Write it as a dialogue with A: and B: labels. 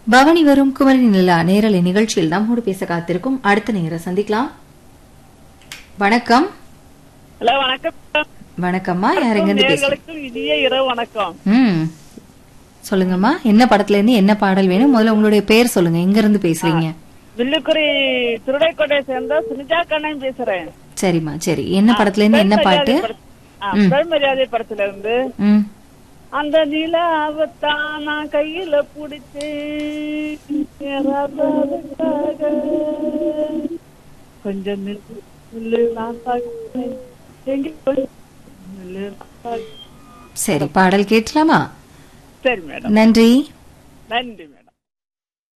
A: பவனி வரும் குமரி நிலா நேரலை நிகழ்ச்சியில் நம்மோடு பேச காத்திருக்கும் அடுத்த நேரம் சந்திக்கலாம் வணக்கம்
B: ஹலோ வணக்கம்
A: வணக்கம்மா யார் எங்க இருந்து பேசுறீங்க
B: நேயர்களுக்கும் இனிய இரவு வணக்கம்
A: ம் சொல்லுங்கம்மா என்ன படத்துல இருந்து என்ன பாடல் வேணும் முதல்ல உங்களுடைய பேர் சொல்லுங்க எங்க இருந்து பேசுறீங்க
B: வில்லுக்குறி திருடைக்கோட்டையை சேர்ந்த சுனிதா கண்ணன் பேசுறேன்
A: சரிம்மா சரி என்ன படத்துல இருந்து என்ன பாட்டு
B: பெண் மரியாதை படத்துல இருந்து
A: ம்
B: அந்த நிலாவத்தான் நான் கையில புடிச்சேன் ராசாவுக்காக. கொஞ்சம் நில்லு, நில்லு, நான் பார்க்கிறேன். எங்கே போய் நில்லு, நான் பார்க்கிறேன்.
A: சரி பாடல் கேட்கலாமா
B: சரி மேடம்
A: நன்றி
B: நன்றி மேடம்